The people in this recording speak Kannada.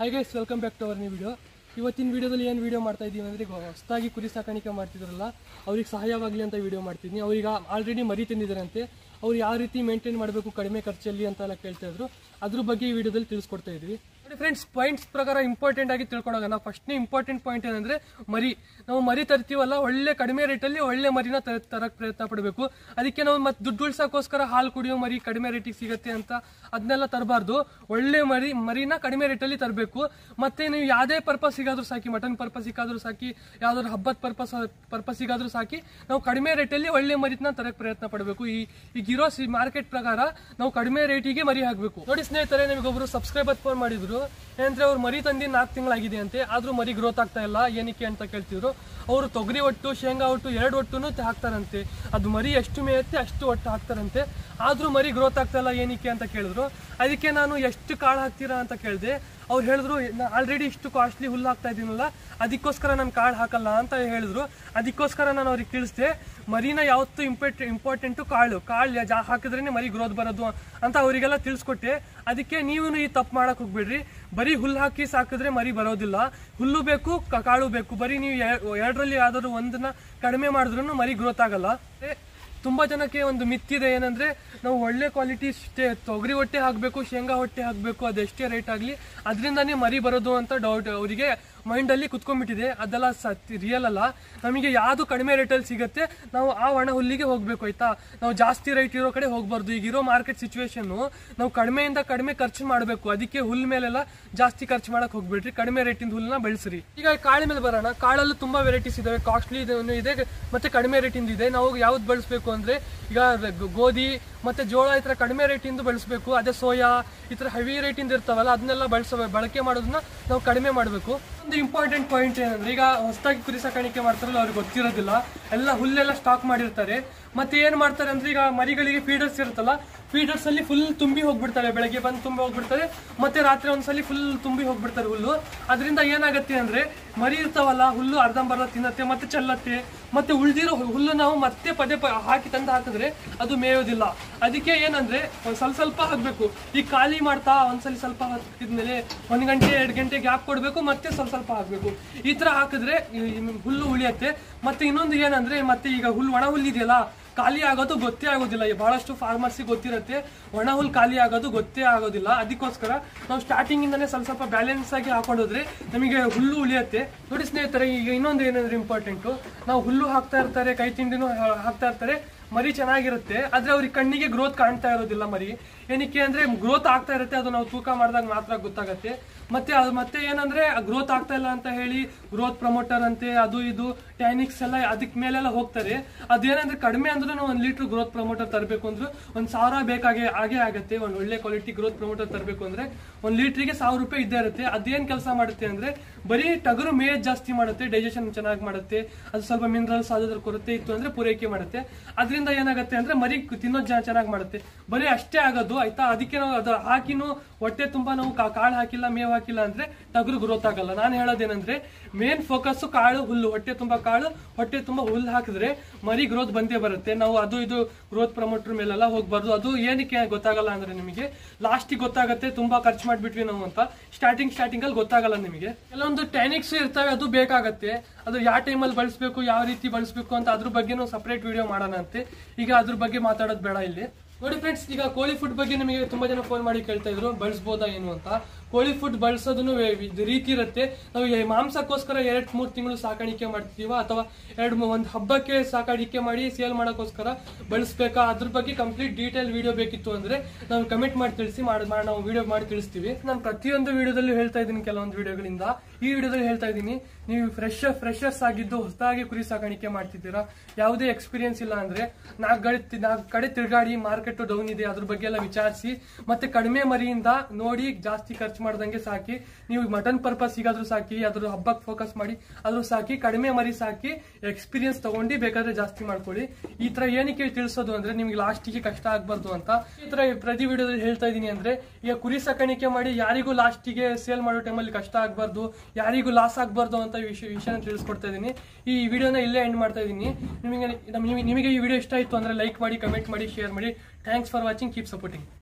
high guys welcome back to our new video ಇವತ್ತಿನ ವಿಡಿಯೋದಲ್ಲಿ ಏನು ವಿಡಿಯೋ ಮಾಡ್ತಾ ಇದ್ದೀವಿ ಅಂದರೆ ಹೊಸದಾಗಿ ಕುರಿ ಸಾಕಾಣಿಕೆ ಮಾಡ್ತಿದ್ರಲ್ಲ ಅವ್ರಿಗೆ ಸಹಾಯವಾಗಲಿ ಅಂತ ವಿಡಿಯೋ ಮಾಡ್ತಿದ್ದೀನಿ ಅವ್ರಿಗೆ ಆಲ್ರೆಡಿ ಮರಿ ತಿಂದಿದ್ದಾರಂತೆ ಅವ್ರು ಯಾವ ರೀತಿ ಮೇಂಟೈನ್ ಮಾಡಬೇಕು ಕಡಿಮೆ ಖರ್ಚಲ್ಲಿ ಅಂತ ಎಲ್ಲ ಕೇಳ್ತಾ ಇದ್ರು ಅದ್ರ ಬಗ್ಗೆ ಈ ವಿಡಿಯೋದಲ್ಲಿ ತಿಳಿಸ್ಕೊಡ್ತಾ ಇದ್ವಿ ನೋಡಿ ಫ್ರೆಂಡ್ಸ್ ಪಾಯಿಂಟ್ಸ್ ಪ್ರಕಾರ ಇಂಪಾರ್ಟೆಂಟ್ ಆಗಿ ತಿಳ್ಕೊಂಡೋಗೋಣ ಫಸ್ಟ್ನೇ ಇಂಪಾರ್ಟೆಂಟ್ ಪಾಯಿಂಟ್ ಏನಂದ್ರೆ ಮರಿ ನಾವು ಮರಿ ತರ್ತೀವಲ್ಲ ಒಳ್ಳೆ ಕಡಿಮೆ ರೇಟಲ್ಲಿ ಒಳ್ಳೆ ಮರಿನ ತರ- ತರಕ್ ಪ್ರಯತ್ನ ಪಡಬೇಕು ಅದಕ್ಕೆ ನಾವು ಮತ್ತೆ ದುಡ್ಡು ಉಳ್ಸೋಕ್ಕೋಸ್ಕರ ಹಾಲು ಕುಡಿಯೋ ಮರಿ ಕಡಿಮೆ ರೇಟಿಗೆ ಸಿಗುತ್ತೆ ಅಂತ ಅದನ್ನೆಲ್ಲ ತರಬಾರ್ದು ಒಳ್ಳೆ ಮರಿ ಮರಿನ ಕಡಿಮೆ ರೇಟಲ್ಲಿ ತರಬೇಕು ಮತ್ತೆ ನೀವು ಯಾವುದೇ ಪರ್ಪಸ್ಸಿಗಾದ್ರೂ ಸಾಕಿ ಮಟನ್ ಪರ್ಪಸ್ಸಿಗಾದ್ರೂ ಸಾಕಿ ಯಾವ್ದಾದ್ರು ಹಬ್ಬದ ಪರ್ಪಸ್ ಪರ್ಪಸ್ಸಿಗಾದ್ರೂ ಸಾಕಿ ನಾವು ಕಡಿಮೆ ರೇಟಲ್ಲಿ ಒಳ್ಳೆ ಮರಿನ ತರಕ್ ಪ್ರಯತ್ನ ಪಡಬೇಕು ಈ ಈಗಿರೋ ಸಿ ಮಾರ್ಕೆಟ್ ಪ್ರಕಾರ ನಾವು ಕಡಿಮೆ ರೇಟಿಗೆ ಮರಿ ಹಾಕಬೇಕು ನೋಡಿ ಸ್ನೇಹಿತರೆ ನಿಮಗೊಬ್ರು ಸಬ್ಸ್ಕ್ರೈಬರ್ ಫೋನ್ ಮಾಡಿದ್ರು ಏನಂದ್ರೆ ಅವ್ರು ಮರಿ ತಂದು ನಾಲ್ಕು ತಿಂಗಳಾಗಿದೆ ಅಂತೆ ಆದ್ರೂ ಮರಿ ಗ್ರೋತ್ ಆಗ್ತಾ ಇಲ್ಲ ಏನಕ್ಕೆ ಅಂತ ಕೇಳ್ತಿದ್ರು ಅವರು ತೊಗರಿ ಒಟ್ಟು ಶೇಂಗಾ ಒಟ್ಟು ಎರಡು ಒಟ್ಟುನು ಹಾಕ್ತಾರಂತೆ ಅದು ಮರಿ ಎಷ್ಟು ಮೇಯುತ್ತೆ ಅಷ್ಟು ಒಟ್ಟು ಹಾಕ್ತಾರಂತೆ ಆದ್ರೂ ಮರಿ ಗ್ರೋತ್ ಆಗ್ತಾ ಇಲ್ಲ ಏನಕ್ಕೆ ಅಂತ ಕೇಳಿದ್ರು ಅದಕ್ಕೆ ನಾನು ಎಷ್ಟು ಕಾಳು ಹಾಕ್ತೀರಾ ಅಂತ ಕೇಳಿದೆ ಅವ್ರು ಹೇಳಿದ್ರು ಆಲ್ರೆಡಿ ಇಷ್ಟು ಕಾಸ್ಟ್ಲಿ ಹುಲ್ಲು ಹಾಕ್ತಾ ಇದ್ದೀನಲ್ಲ ಅದಕ್ಕೋಸ್ಕರ ನಾನು ಕಾಳು ಹಾಕಲ್ಲ ಅಂತ ಹೇಳಿದ್ರು ಅದಕ್ಕೋಸ್ಕರ ನಾನು ಅವ್ರಿಗೆ ತಿಳಿಸ್ದೆ ಮರಿನ ಯಾವತ್ತು ಇಂಪಾರ್ಟ್ ಇಂಪಾರ್ಟೆಂಟು ಕಾಳು ಕಾಳು ಜಾ ಹಾಕಿದ್ರೇನೆ ಮರಿ ಗ್ರೋತ್ ಬರೋದು ಅಂತ ಅವರಿಗೆಲ್ಲ ತಿಳಿಸ್ಕೊಟ್ಟೆ ಅದಕ್ಕೆ ನೀವು ಈ ತಪ್ಪು ಮಾಡಕ್ ಹೋಗ್ಬೇಡ್ರಿ ಬರೀ ಹುಲ್ಲು ಹಾಕಿ ಸಾಕಿದ್ರೆ ಮರಿ ಬರೋದಿಲ್ಲ ಹುಲ್ಲು ಬೇಕು ಕ- ಕಾಳು ಬೇಕು ಬರೀ ನೀವು ಎ- ಎರಡರಲ್ಲಿ ಯಾವ್ದಾದ್ರು ಒಂದನ್ನ ಕಡಿಮೆ ಮಾಡಿದ್ರು ಮರಿ ಗ್ರೋತ್ ಆಗಲ್ಲ ಏ, ತುಂಬಾ ಜನಕ್ಕೆ ಒಂದು ಮಿತ್ತಿದೆ ಏನಂದ್ರೆ ನಾವು ಒಳ್ಳೆ ಕ್ವಾಲಿಟಿ ತೊಗರಿ ಹೊಟ್ಟೆ ಹಾಕಬೇಕು ಶೇಂಗಾ ಹೊಟ್ಟೆ ಹಾಕಬೇಕು ಅದೆಷ್ಟೇ ರೇಟ್ ಆಗಲಿ ಅದರಿಂದನೇ ಮರಿ ಬರೋದು ಅಂತ ಡೌಟ್ ಅವರಿಗೆ ಮೈಂಡಲ್ಲಿ ಕುತ್ಕೊಂಡ್ಬಿಟ್ಟಿದೆ ಅದೆಲ್ಲ ಸತ್ಯ ರಿಯಲ್ ಅಲ್ಲ ನಮಗೆ ಯಾವುದು ಕಡಿಮೆ ರೇಟಲ್ಲಿ ಸಿಗುತ್ತೆ ನಾವು ಆ ಒಣ ಹುಲ್ಲಿಗೆ ಹೋಗಬೇಕು ಆಯ್ತಾ ನಾವು ಜಾಸ್ತಿ ರೇಟ್ ಇರೋ ಕಡೆ ಹೋಗ್ಬಾರ್ದು ಈಗಿರೋ ಮಾರ್ಕೆಟ್ ಸಿಚುವೇಶನ್ನು ನಾವು ಕಡಿಮೆಯಿಂದ ಕಡಿಮೆ ಖರ್ಚು ಮಾಡಬೇಕು ಅದಕ್ಕೆ ಹುಲ್ ಮೇಲೆಲ್ಲ ಜಾಸ್ತಿ ಖರ್ಚು ಮಾಡಕ್ ಹೋಗ್ಬೇಡ್ರಿ ಕಡಿಮೆ ರೇಟಿಂದ ಹುಲ್ಲನ್ನ ಬೆಳೆಸ್ರಿ ಈಗ ಕಾಳ ಮೇಲೆ ಬರೋಣ ಕಾಳಲ್ಲೂ ತುಂಬಾ ವೆರೈಟೀಸ್ ಇದಾವೆ ಕಾಸ್ಟ್ಲಿ ಇದೆ ಮತ್ತೆ ಕಡಿಮೆ ರೇಟಿಂದ ಇದೆ ನಾವು ಯಾವ್ದು ಬೆಳೆಸ್ಬೇಕು ಅಂದ್ರೆ ಈಗ ಗ- ಗೋಧಿ ಮತ್ತೆ ಜೋಳ ಈ ತರ ಕಡಿಮೆ ರೇಟಿಂದ ಬೆಳೆಸ್ಬೇಕು ಅದೇ ಸೋಯಾ ಈ ತರ ಹೆವಿ ರೇಟಿಂದ ಇರ್ತಾವಲ್ಲ ಅದನ್ನೆಲ್ಲ ಬಳಸ ಬಳಕೆ ಮಾಡೋದನ್ನ ನಾವು ಕಡಿಮೆ ಮಾಡಬೇಕು ಒಂದು ಇಂಪಾರ್ಟೆಂಟ್ ಪಾಯಿಂಟ್ ಏನಂದ್ರೆ ಈಗ ಹೊಸದಾಗಿ ಕುರಿ ಸಾಕಾಣಿಕೆ ಮಾಡ್ತಾರಲ್ಲ ಅವ್ರಿಗೆ ಗೊತ್ತಿರೋದಿಲ್ಲ ಎಲ್ಲ ಹುಲ್ಲೆಲ್ಲ ಸ್ಟಾಕ್ ಮಾಡಿರ್ತಾರೆ ಮತ್ತೆ ಏನ್ ಮಾಡ್ತಾರೆ ಅಂದ್ರೆ ಈಗ ಮರಿಗಳಿಗೆ ಫೀಡರ್ಸ್ ಇರುತ್ತಲ್ಲ ಫೀಡರ್ಸ್ ಅಲ್ಲಿ ಫುಲ್ ತುಂಬಿ ಹೋಗ್ಬಿಡ್ತಾರೆ ಬೆಳಗ್ಗೆ ಬಂದು ತುಂಬಿ ಹೋಗ್ಬಿಡ್ತಾರೆ ಮತ್ತೆ ರಾತ್ರಿ ಒಂದ್ಸಲಿ ಫುಲ್ ತುಂಬಿ ಹೋಗ್ಬಿಡ್ತಾರೆ ಹುಲ್ಲು ಅದರಿಂದ ಏನಾಗತ್ತೆ ಅಂದ್ರೆ ಮರಿ ಇರ್ತಾವಲ್ಲ ಹುಲ್ಲು ಅರ್ಧಂಬರ್ಧ ತಿನ್ನತ್ತೆ ಮತ್ತೆ ಚೆಲ್ಲತ್ತೆ ಮತ್ತೆ ಉಳ್ದಿರೋ ಹುಲ್ಲು ನಾವು ಮತ್ತೆ ಪದೇ ಪ ಹಾಕಿ ತಂದು ಹಾಕಿದ್ರೆ ಅದು ಮೇಯೋದಿಲ್ಲ ಅದಕ್ಕೆ ಏನಂದ್ರೆ ಒಂದ್ ಸ್ವಲ್ಪ ಸ್ವಲ್ಪ ಹಾಕ್ಬೇಕು ಈಗ ಖಾಲಿ ಮಾಡ್ತಾ ಒಂದ್ಸಲಿ ಸ್ವಲ್ಪ ಹಾಕಿದ್ಮೇಲೆ ಒಂದ್ ಗಂಟೆ ಎರಡು ಗಂಟೆ ಗ್ಯಾಪ್ ಕೊಡ್ಬೇಕು ಮತ್ತೆ ಸ್ವಲ್ಪ ಸ್ವಲ್ಪ ಹಾಕ್ಬೇಕು ಈ ತರ ಹಾಕಿದ್ರೆ ಈ- ಈ ಹುಲ್ಲು ಉಳಿಯತ್ತೆ ಮತ್ತೆ ಇನ್ನೊಂದು ಏನಂದ್ರೆ ಮತ್ತೆ ಈಗ ಹುಲ್ಲು ಒಣ ಹುಲ್ಲು ಇದೆಯಲ್ಲ ಖಾಲಿ ಆಗೋದು ಗೊತ್ತೇ ಆಗೋದಿಲ್ಲ ಈ ಬಹಳಷ್ಟು ಫಾರ್ಮರ್ಸಿಗೆ ಗೊತ್ತಿರುತ್ತೆ ಒಣ ಹುಲ್ ಖಾಲಿ ಆಗೋದು ಗೊತ್ತೇ ಆಗೋದಿಲ್ಲ ಅದಕ್ಕೋಸ್ಕರ ನಾವು ಸ್ಟಾರ್ಟಿಂಗ್ ಇಂದಾನೆ ಸ್ವಲ್ಪ ಸ್ವಲ್ಪ ಬ್ಯಾಲೆನ್ಸ್ ಆಗಿ ಹಾಕೊಂಡೋದ್ರೆ ನಮಗೆ ಹುಲ್ಲು ಉಳಿಯುತ್ತೆ ನೋಡಿ ಸ್ನೇಹಿತರೆ ಈಗ ಇನ್ನೊಂದು ಏನಂದ್ರೆ ಇಂಪಾರ್ಟೆಂಟ್ ನಾವು ಹುಲ್ಲು ಹಾಕ್ತಾ ಇರ್ತಾರೆ ಕೈ ತಿಂಡಿನೂ ಹಾ- ಹಾಕ್ತಾ ಇರ್ತಾರೆ ಮರಿ ಚೆನ್ನಾಗಿರುತ್ತೆ ಆದ್ರೆ ಅವ್ರಿಗೆ ಕಣ್ಣಿಗೆ ಗ್ರೋತ್ ಕಾಣ್ತಾ ಇರೋದಿಲ್ಲ ಮರಿ ಏನಕ್ಕೆ ಅಂದ್ರೆ ಗ್ರೋತ್ ಆಗ್ತಾ ಇರುತ್ತೆ ಅದು ನಾವು ತೂಕ ಮಾಡಿದಾಗ ಮಾತ್ರ ಗೊತ್ತಾಗತ್ತೆ ಮತ್ತೆ ಅದು ಮತ್ತೆ ಏನಂದ್ರೆ ಗ್ರೋತ್ ಆಗ್ತಾ ಇಲ್ಲ ಅಂತ ಹೇಳಿ ಗ್ರೋತ್ ಪ್ರಮೋಟರ್ ಅಂತೆ ಅದು ಇದು ಟ್ಯಾನಿಕ್ಸ್ ಎಲ್ಲ ಅದಕ್ಕೆ ಮೇಲೆಲ್ಲ ಹೋಗ್ತಾರೆ ಅದೇನಂದ್ರೆ ಕಡಿಮೆ ಅಂದ್ರೆ ಒಂದ್ ಲೀಟರ್ ಗ್ರೋತ್ ಪ್ರಮೋಟರ್ ತರಬೇಕು ಅಂದ್ರೆ ಒಂದ್ ಸಾವಿರ ಬೇಕಾಗೆ ಹಾಗೆ ಆಗತ್ತೆ ಒಂದ್ ಒಳ್ಳೆ ಕ್ವಾಲಿಟಿ ಗ್ರೋತ್ ಪ್ರಮೋಟರ್ ತರಬೇಕು ಅಂದ್ರೆ ಒಂದ್ ಲೀಟ್ರಿಗೆ ಸಾವಿರ ರೂಪಾಯಿ ಇದ್ದೇ ಇರುತ್ತೆ ಅದೇನ್ ಕೆಲಸ ಮಾಡುತ್ತೆ ಅಂದ್ರೆ ಬರೀ ಟಗರು ಮೇಜ್ ಜಾಸ್ತಿ ಮಾಡುತ್ತೆ ಡೈಜೆಷನ್ ಚೆನ್ನಾಗಿ ಮಾಡುತ್ತೆ ಅದು ಸ್ವಲ್ಪ ಮಿನರಲ್ಸ್ ಅದ್ರ ಕೊರತೆ ಇತ್ತು ಅಂದ್ರೆ ಪೂರೈಕೆ ಮಾಡುತ್ತೆ ಅದರಿಂದ ಏನಾಗುತ್ತೆ ಅಂದ್ರೆ ಮರಿ ತಿನ್ನೋದು ಚೆನ್ನಾಗಿ ಮಾಡುತ್ತೆ ಬರೀ ಅಷ್ಟೇ ಆಗೋದು ಆಯ್ತಾ ಅದಕ್ಕೆ ನಾವು ಅದು ಹಾಕಿನೂ ಹೊಟ್ಟೆ ತುಂಬಾ ನಾವು ಕಾ- ಕಾಳು ಹಾಕಿಲ್ಲ ಮೇವು ಹಾಕಿಲ್ಲ ಅಂದ್ರೆ ಟಗರು ಗ್ರೋತ್ ಆಗಲ್ಲ ನಾನು ಹೇಳೋದೇನಂದ್ರೆ ಮೇನ್ ಫೋಕಸ್ ಕಾಳು ಹುಲ್ಲು ಹೊಟ್ಟೆ ತುಂಬಾ ಕಾಳು ಹೊಟ್ಟೆ ತುಂಬಾ ಹುಲ್ಲು ಹಾಕಿದ್ರೆ ಮರಿ ಗ್ರೋತ್ ಬಂದೇ ಬರುತ್ತೆ ನಾವು ಅದು ಇದು ಗ್ರೋತ್ ಪ್ರಮೋಟರ್ ಮೇಲೆಲ್ಲ ಹೋಗ್ಬಾರ್ದು ಅದು ಏನಕ್ಕೆ ಗೊತ್ತಾಗಲ್ಲ ಅಂದ್ರೆ ನಿಮಗೆ ಲಾಸ್ಟಿಗೆ ಗೊತ್ತಾಗುತ್ತೆ ತುಂಬಾ ಖರ್ಚು ಮಾಡ್ಬಿಟ್ವಿ ನಾವು ಅಂತ ಸ್ಟಾರ್ಟಿಂಗ್ ಸ್ಟಾರ್ಟಿಂಗ್ ಅಲ್ಲಿ ಗೊತ್ತಾಗಲ್ಲ ನಿಮಗೆ ಕೆಲವೊಂದು ಟ್ಯಾನಿಕ್ಸ್ ಇರ್ತವೆ ಅದು ಬೇಕಾಗತ್ತೆ ಅದು ಯಾವ ಟೈಮಲ್ಲಿ ಬಳಸಬೇಕು ಯಾವ ರೀತಿ ಬಳಸಬೇಕು ಅಂತ ಅದ್ರ ಬಗ್ಗೆನೂ ಸಪರೇಟ್ ವಿಡಿಯೋ ಮಾಡೋಣ ಅಂತೆ ಈಗ ಅದ್ರ ಬಗ್ಗೆ ಮಾತಾಡೋದು ಬೇಡ ಇಲ್ಲಿ ನೋಡಿ ಫ್ರೆಂಡ್ಸ್ ಈಗ ಕೋಳಿ ಫುಡ್ ಬಗ್ಗೆ ನಿಮಗೆ ತುಂಬಾ ಜನ ಫೋನ್ ಮಾಡಿ ಕೇಳ್ತಾ ಇದ್ರು ಬಳಸ್ಬೋದಾ ಏನು ಅಂತ ಕೋಳಿ ಫುಡ್ ಬಳಸೋದನ್ನು ರೀತಿ ಇರುತ್ತೆ ನಾವು ಈ ಮಾಂಸಕ್ಕೋಸ್ಕರ ಎರಡ್ ಮೂರ್ ತಿಂಗಳು ಸಾಕಾಣಿಕೆ ಮಾಡ್ತೀವ ಅಥವಾ ಎರಡ್ ಮೂ- ಒಂದ್ ಹಬ್ಬಕ್ಕೆ ಸಾಕಾಣಿಕೆ ಮಾಡಿ ಸೇಲ್ ಮಾಡೋಕ್ಕೋಸ್ಕರ ಬಳಸ್ಬೇಕಾ ಅದ್ರ ಬಗ್ಗೆ ಕಂಪ್ಲೀಟ್ ಡೀಟೇಲ್ ವಿಡಿಯೋ ಬೇಕಿತ್ತು ಅಂದ್ರೆ ನಾವು ಕಮೆಂಟ್ ಮಾಡಿ ತಿಳಿಸಿ ಮಾಡಿ ಮಾಡಿ ನಾವು ವಿಡಿಯೋ ಮಾಡಿ ತಿಳಿಸ್ತೀವಿ ನಾನು ಪ್ರತಿಯೊಂದು ವಿಡಿಯೋದಲ್ಲೂ ಹೇಳ್ತಾ ಇದ್ದೀನಿ ಕೆಲವೊಂದು ವಿಡಿಯೋಗಳಿಂದ ಈ ವಿಡಿಯೋದಲ್ಲಿ ಹೇಳ್ತಾ ಇದ್ದೀನಿ ನೀವು ಫ್ರೆಶ್ ಫ್ರೆಶರ್ಸ್ ಆಗಿದ್ದು ಹೊಸದಾಗಿ ಕುರಿ ಸಾಕಾಣಿಕೆ ಮಾಡ್ತಿದ್ದೀರಾ ಯಾವುದೇ ಎಕ್ಸ್ಪೀರಿಯನ್ಸ್ ಇಲ್ಲ ಅಂದ್ರೆ ನಾಲ್ಕು ಕಡೆ ನಾಲ್ಕು ಕಡೆ ತಿರುಗಾಡಿ ಮಾರ್ಕೆಟ್ ಡೌನ್ ಇದೆ ಅದ್ರ ಬಗ್ಗೆ ಎಲ್ಲ ವಿಚಾರಿಸಿ ಮತ್ತೆ ಕಡಿಮೆ ಮರಿಯಿಂದ ನೋಡಿ ಜಾಸ್ತಿ ಖರ್ಚು ಮಾಡ್ದಂಗೆ ಸಾಕಿ ನೀವು ಮಟನ್ ಪರ್ಪಸ್ ಈಗಾದ್ರೂ ಸಾಕಿ ಅದ್ರ ಹಬ್ಬಕ್ಕೆ ಫೋಕಸ್ ಮಾಡಿ ಅದ್ರ ಸಾಕಿ ಕಡಿಮೆ ಮರಿ ಸಾಕಿ ಎಕ್ಸ್ಪೀರಿಯನ್ಸ್ ತಗೊಂಡು ಬೇಕಾದ್ರೆ ಜಾಸ್ತಿ ಮಾಡ್ಕೊಳ್ಳಿ ಈ ತರ ಏನಕ್ಕೆ ತಿಳಿಸೋದು ಅಂದ್ರೆ ನಿಮ್ಗೆ ಲಾಸ್ಟಿಗೆ ಕಷ್ಟ ಆಗ್ಬಾರ್ದು ಅಂತ ಈ ತರ ಪ್ರತಿ ವಿಡಿಯೋದಲ್ಲಿ ಹೇಳ್ತಾ ಇದೀನಿ ಅಂದ್ರೆ ಈಗ ಕುರಿ ಸಾಕಾಣಿಕೆ ಮಾಡಿ ಯಾರಿಗೂ ಲಾಸ್ಟಿಗೆ ಸೇಲ್ ಮಾಡೋ ಟೈಮಲ್ಲಿ ಕಷ್ಟ ಆಗ್ಬಾರ್ದು ಯಾರಿಗೂ ಲಾಸ್ ಆಗ್ಬಾರ್ದು ಅಂತ ವಿಷಯ ವಿಷಯನ ತಿಳಿಸ್ಕೊಡ್ತಾ ಇದೀನಿ ಈ ವಿಡಿಯೋನ ಇಲ್ಲೇ ಎಂಡ್ ಮಾಡ್ತಾ ಇದೀನಿ ನಿಮಗೆ ನಮ್- ನಿಮಗೆ ಈ ವಿಡಿಯೋ ಇಷ್ಟ ಆಯ್ತು ಅಂದ್ರೆ ಲೈಕ್ ಮಾಡಿ ಕಮೆಂಟ್ ಮಾಡಿ ಶೇರ್ ಮಾಡಿ thanks for watching keep supporting